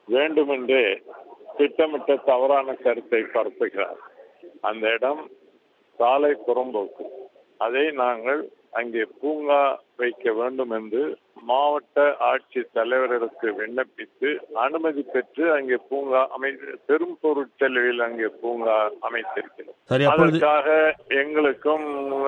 வேண்டுமென்றே திட்டமிட்ட தவறான கருத்தை பரப்புகிறார் அந்த இடம் சாலை புறம்போக்கு அதை நாங்கள் அங்கே பூங்கா வைக்க வேண்டும் என்று மாவட்ட ஆட்சி தலைவர்களுக்கு விண்ணப்பித்து அனுமதி பெற்று அங்கே பூங்கா அமை பெரும் பொருட்செலவில் அங்கே பூங்கா அமைத்திருக்கிறோம் சரி அப்பொழுது அதற்காக எங்களுக்கும்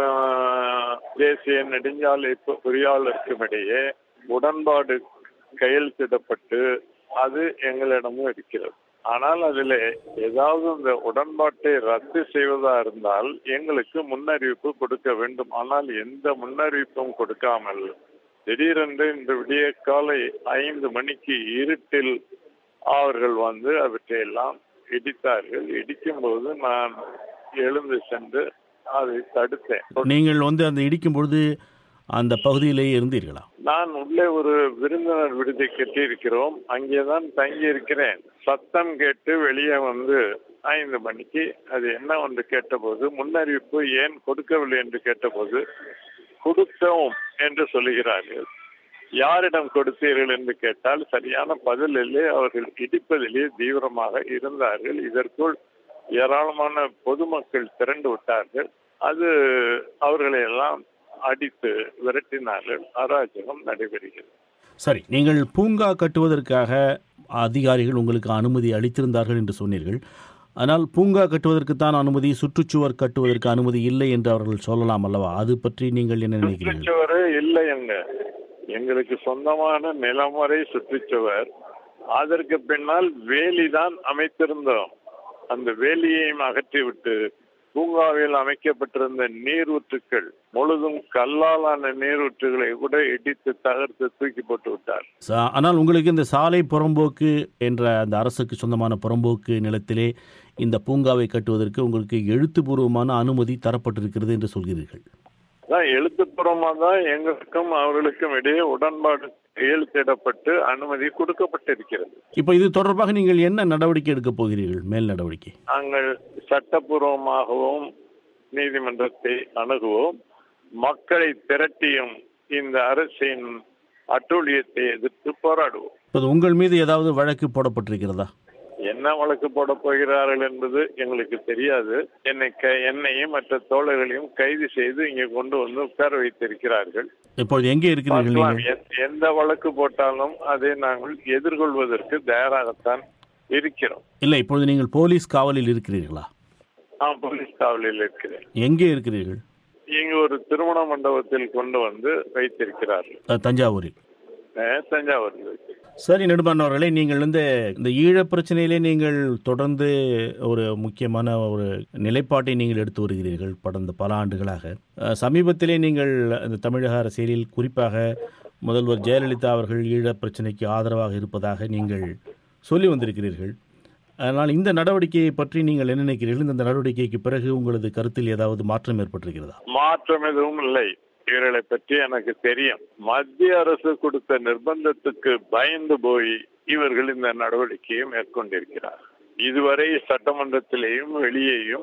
ஆஹ், தேசிய நெடுஞ்சாலை பொ- பொறியாளருக்கும் இடையே உடன்பாடு கையெழுத்திடப்பட்டு அது எங்களிடமும் இருக்கிறது ஆனால் அதில் ஏதாவது இந்த உடன்பாட்டை ரத்து செய்வதா இருந்தால் எங்களுக்கு முன்னறிவிப்பு கொடுக்க வேண்டும் ஆனால் எந்த முன்னறிவிப்பும் கொடுக்காமல் திடீரென்று இந்த விடிய காலை ஐந்து மணிக்கு இருட்டில் அவர்கள் வந்து அவற்றையெல்லாம் இடித்தார்கள் இடிக்கும்போது நான் எழுந்து சென்று அதை தடுத்தேன் நீங்கள் வந்து அந்த இடிக்கும் பொழுது அந்த பகுதியிலேயே இருந்தீர்களா நான் உள்ளே ஒரு விருந்தினர் விடுதி கட்டியிருக்கிறோம் அங்கேதான் தங்கி இருக்கிறேன் சத்தம் கேட்டு வெளியே வந்து ஐந்து மணிக்கு அது என்ன என்று கேட்டபோது முன்னறிவிப்பு ஏன் கொடுக்கவில்லை என்று கேட்டபோது கொடுத்தோம் என்று சொல்லுகிறார்கள் யாரிடம் கொடுத்தீர்கள் என்று கேட்டால் சரியான பதிலிலே அவர்கள் இடிப்பதிலே தீவிரமாக இருந்தார்கள் இதற்குள் ஏராளமான பொதுமக்கள் திரண்டு விட்டார்கள் அது அவர்களை எல்லாம் அடித்து விரட்டினார்கள் அராஜகம் நடைபெறுகிறது சரி நீங்கள் பூங்கா கட்டுவதற்காக அதிகாரிகள் உங்களுக்கு அனுமதி அளித்திருந்தார்கள் என்று சொன்னீர்கள் ஆனால் பூங்கா கட்டுவதற்குத்தான் அனுமதி சுற்றுச்சுவர் கட்டுவதற்கு அனுமதி இல்லை என்று அவர்கள் சொல்லலாம் அல்லவா அது பற்றி நீங்கள் என்ன நினைக்கிறீர்கள் சுற்றுச்சுவர் இல்லை எங்க எங்களுக்கு சொந்தமான நிலமுறை சுற்றுச்சுவர் அதற்கு பின்னால் வேலிதான் அமைத்திருந்தோம் அந்த வேலியையும் அகற்றிவிட்டு பூங்காவில் அமைக்கப்பட்டிருந்த நீரூற்றுக்கள் முழுதும் கல்லாலான நீரூற்றுகளை கூட இடித்து தகர்த்து தூக்கி போட்டு விட்டார் சா- ஆனால் உங்களுக்கு இந்த சாலை புறம்போக்கு என்ற அந்த அரசுக்கு சொந்தமான புறம்போக்கு நிலத்திலே இந்த பூங்காவை கட்டுவதற்கு உங்களுக்கு எழுத்துப்பூர்வமான அனுமதி தரப்பட்டிருக்கிறது என்று சொல்கிறீர்கள் அதான் எழுத்துப்பூர்வமாக தான் எங்களுக்கும் அவர்களுக்கும் இடையே உடன்பாடு கையெழுத்திடப்பட்டு அனுமதி கொடுக்கப்பட்டிருக்கிறது இப்போ இது தொடர்பாக நீங்கள் என்ன நடவடிக்கை எடுக்கப் போகிறீர்கள் மேல் நடவடிக்கை நாங்கள் சட்டப்பூர்வமாகவும் நீதிமன்றத்தை அணுகுவோம் மக்களை திரட்டியும் இந்த அரசின் அட்டூழியத்தை எதிர்த்து போராடுவோம் இப்போது உங்கள் மீது ஏதாவது வழக்கு போடப்பட்டிருக்கிறதா என்ன வழக்கு போட போகிறார்கள் என்பது எங்களுக்கு தெரியாது என்னை க- என்னையும் மற்ற தோழர்களையும் கைது செய்து இங்கே கொண்டு வந்து உட்கார வைத்திருக்கிறார்கள் இப்பொழுது எங்கே இருக்கிறீர்கள் பார்க்கலாம். நீங்கள் எ- எந்த வழக்கு போட்டாலும் அதை நாங்கள் எதிர்கொள்வதற்கு தயாராகத்தான் இருக்கிறோம் இல்லை இப்பொழுது நீங்கள் போலீஸ் காவலில் இருக்கிறீர்களா நான் போலீஸ் காவலில் இருக்கிறேன் எங்கே இருக்கிறீர்கள் இங்கு ஒரு திருமண மண்டபத்தில் கொண்டு வந்து வைத்திருக்கிறார்கள் அஹ், தஞ்சாவூரில் அஹ், தஞ்சாவூரில் வைத்திருக்கிறார்கள். சரி நெடுமான் அவர்களே நீங்கள் வந்து இந்த ஈழப் பிரச்சனையிலே நீங்கள் தொடர்ந்து ஒரு முக்கியமான ஒரு நிலைப்பாட்டை நீங்கள் எடுத்து வருகிறீர்கள் கடந்த பல ஆண்டுகளாக அஹ், சமீபத்திலே நீங்கள் இந்த தமிழக அரசியலில் குறிப்பாக முதல்வர் ஜெயலலிதா அவர்கள் ஈழப் பிரச்சனைக்கு ஆதரவாக இருப்பதாக நீங்கள் சொல்லி வந்திருக்கிறீர்கள் ஆனால் இந்த நடவடிக்கையை பற்றி நீங்கள் என்ன நினைக்கிறீர்கள் இந்த நடவடிக்கைக்கு பிறகு உங்களது கருத்தில் ஏதாவது மாற்றம் ஏற்பட்டிருக்கிறதா மாற்றம் எதுவும் இல்லை இவர்களை பற்றி எனக்கு தெரியும் மத்திய அரசு கொடுத்த நிர்பந்தத்துக்கு பயந்து போய் இவர்கள் இந்த நடவடிக்கையை மேற்கொண்டிருக்கிறார் இதுவரை சட்டமன்றத்திலேயும் வெளியேயும்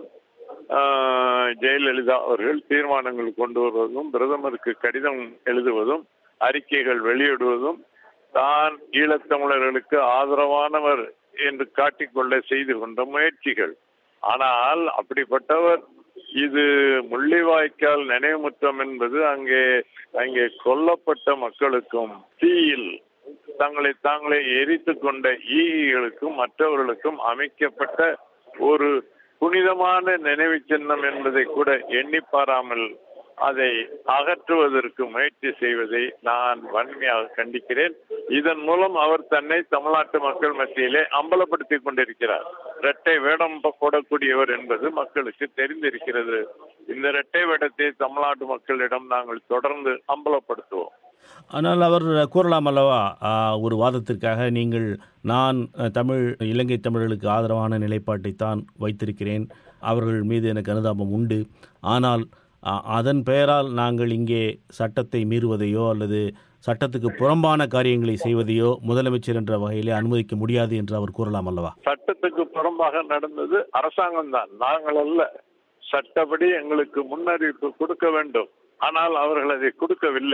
ஆஹ், ஜெயலலிதா அவர்கள் தீர்மானங்கள் கொண்டு வருவதும் பிரதமருக்கு கடிதம் எழுதுவதும் அறிக்கைகள் வெளியிடுவதும் தான் ஈழத்தமிழர்களுக்கு ஆதரவானவர் என்று காட்டிக்கொள்ள செய்து கொண்ட முயற்சிகள் ஆனால் அப்படிப்பட்டவர் இது முள்ளிவாய்க்கால் நினைவுமுற்றம் என்பது அங்கே அங்கே கொல்லப்பட்ட மக்களுக்கும் தீயில் தங்களை தாங்களே எரித்து கொண்ட ஈகளுக்கும் மற்றவர்களுக்கும் அமைக்கப்பட்ட ஒரு புனிதமான நினைவு சின்னம் என்பதை கூட எண்ணி பாராமல் அதை அகற்றுவதற்கு முயற்சி செய்வதை நான் வன்மையாக கண்டிக்கிறேன் இதன் மூலம் அவர் தன்னை தமிழ்நாட்டு மக்கள் மத்தியிலே அம்பலப்படுத்திக் கொண்டிருக்கிறார் இரட்டை வேடம் போடக்கூடியவர் என்பது மக்களுக்கு தெரிந்திருக்கிறது இந்த இரட்டை வேடத்தை தமிழ்நாட்டு மக்களிடம் நாங்கள் தொடர்ந்து அம்பலப்படுத்துவோம் ஆனால் அவர் கூறலாம் அல்லவா ஆ, ஒரு வாதத்திற்காக நீங்கள் நான் அ, தமிழ் இலங்கை தமிழர்களுக்கு ஆதரவான நிலைப்பாட்டைத்தான் வைத்திருக்கிறேன் அவர்கள் மீது எனக்கு அனுதாபம் உண்டு ஆனால் அ, அதன் பெயரால் நாங்கள் இங்கே சட்டத்தை மீறுவதையோ அல்லது சட்டத்துக்கு புறம்பான காரியங்களை செய்வதையோ முதலமைச்சர் என்ற வகையிலே அனுமதிக்க முடியாது என்று அவர் கூறலாம் அல்லவா சட்டத்துக்கு புறம்பாக நடந்தது அரசாங்கம் தான் நாங்கள் அல்ல சட்டப்படி எங்களுக்கு முன்னறிவிப்பு கொடுக்க வேண்டும் ஆனால் அவர்கள் அதை கொடுக்கவில்லை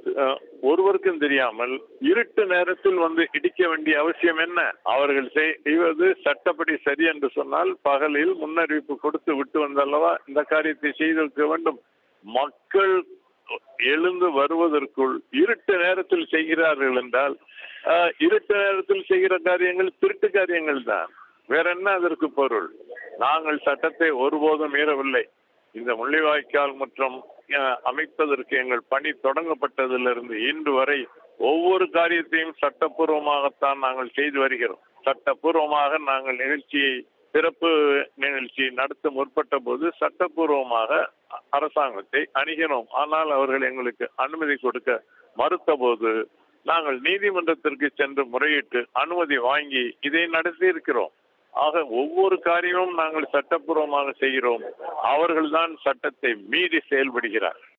அஹ், ஒருவருக்கும் தெரியாமல் இருட்டு நேரத்தில் வந்து இடிக்க வேண்டிய அவசியம் என்ன அவர்கள் செய்வது சட்டப்படி சரி என்று சொன்னால் பகலில் முன்னறிவிப்பு கொடுத்து விட்டு வந்தல்லவா இந்த காரியத்தை செய்திருக்க வேண்டும் மக்கள் எழுந்து வருவதற்குள் இருட்டு நேரத்தில் செய்கிறார்கள் என்றால் ஆஹ், இருட்டு நேரத்தில் செய்கிற காரியங்கள் திருட்டு காரியங்கள் தான் வேற என்ன அதற்கு பொருள் நாங்கள் சட்டத்தை ஒருபோதும் மீறவில்லை இந்த முள்ளிவாய்க்கால் மற்றும் ஆஹ், அமைப்பதற்கு எங்கள் பணி தொடங்கப்பட்டதிலிருந்து இன்று வரை ஒவ்வொரு காரியத்தையும் சட்டப்பூர்வமாகத்தான் நாங்கள் செய்து வருகிறோம் சட்டப்பூர்வமாக நாங்கள் நிகழ்ச்சியை சிறப்பு நிகழ்ச்சி நடத்த முற்பட்ட போது சட்டப்பூர்வமாக அரசாங்கத்தை அணுகினோம் ஆனால் அவர்கள் எங்களுக்கு அனுமதி கொடுக்க மறுத்த போது நாங்கள் நீதிமன்றத்திற்கு சென்று முறையிட்டு அனுமதி வாங்கி இதை நடத்தி இருக்கிறோம் ஆக ஒவ்வொரு காரியமும் நாங்கள் சட்டப்பூர்வமாக செய்கிறோம் அவர்கள்தான் சட்டத்தை மீறி செயல்படுகிறார்